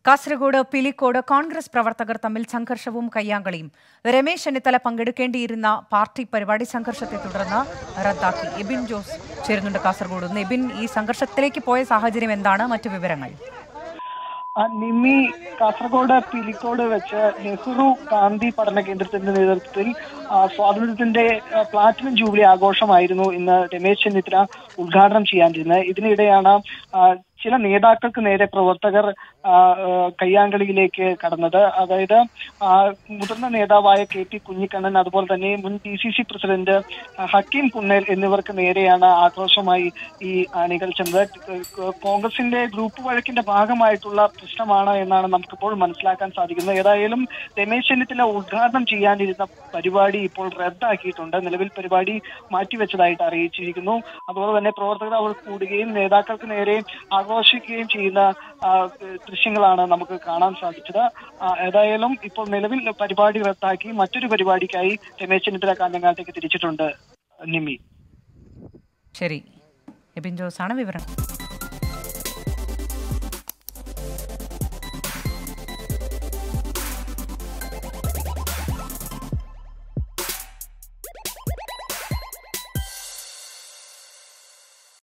കാസർഗോഡ് പിലിക്കോട് കോൺഗ്രസ് പ്രവർത്തകർ തമ്മിൽ സംഘർഷവും കയ്യാങ്കളിയും രമേശ് ചെന്നിത്തല പങ്കെടുക്കേണ്ടിയിരുന്ന പാർട്ടി പരിപാടി സംഘർഷത്തെ തുടർന്ന് റദ്ദാക്കി എബിൻ ജോസ് ചേരുന്നുണ്ട് കാസർഗോഡ് നിന്ന് എബിൻ ഈ സംഘർഷത്തിലേക്ക് പോയ സാഹചര്യം എന്താണ് മറ്റു വിവരങ്ങൾ ആ, നിമ്മി കാസർഗോഡ് പിലിക്കോട് വെച്ച് നെഹ്റു ഗാന്ധി പഠന കേന്ദ്രത്തിന്റെ നേതൃത്വത്തിൽ ആ, സ്വാതന്ത്ര്യത്തിന്റെ ആ, പ്ലാറ്റിനം ജൂബിലി ആഘോഷമായിരുന്നു ഇന്ന് രമേശ് ചെന്നിത്തല ഉദ്ഘാടനം ചെയ്യാനിരുന്നത് ഇതിനിടെയാണ് ആ, ചില നേതാക്കൾക്ക് നേരെ പ്രവർത്തകർ ആ, ആ, കയ്യാങ്കളിയിലേക്ക് കടന്നത് അതായത് ആ, മുതിർന്ന നേതാവായ കെ ടി കുഞ്ഞിക്കണ്ണൻ അതുപോലെ തന്നെ മുൻ ഡി സി സി പ്രസിഡന്റ് ആ, ഹക്കീം കുന്നേൽ എന്നിവർക്ക് നേരെയാണ് ആക്രോശമായി ഈ അണികൾ ചെന്നത് കോ- കോൺഗ്രസിന്റെ ഗ്രൂപ്പ് വഴക്കിന്റെ ഭാഗമായിട്ടുള്ള പ്രശ്നമാണ് എന്നാണ് നമുക്കിപ്പോൾ മനസ്സിലാക്കാൻ സാധിക്കുന്നത് ഏതായാലും രമേശ് ചെന്നിത്തല ഉദ്ഘാടനം ചെയ്യാനിരുന്ന പരിപാടി ഇപ്പോൾ റദ്ദാക്കിയിട്ടുണ്ട് നിലവിൽ പരിപാടി മാറ്റിവെച്ചതായിട്ട് അറിയിച്ചിരിക്കുന്നു അതുപോലെ തന്നെ പ്രവർത്തകർ അവർ കൂടുകയും നേതാക്കൾക്ക് നേരെ ആഘോഷിക്കുകയും ചെയ്യുന്ന ആ, ദൃശ്യങ്ങളാണ് നമുക്ക് കാണാൻ സാധിച്ചത് ആ, ഏതായാലും ഇപ്പോൾ നിലവിൽ പരിപാടി റദ്ദാക്കി മറ്റൊരു പരിപാടിക്കായി രമേശ് ചെന്നിത്തല കാഞ്ഞങ്ങാട്ടേക്ക് തിരിച്ചിട്ടുണ്ട് നിമി ശരി എബിൻ ജോസാണ് വിവരം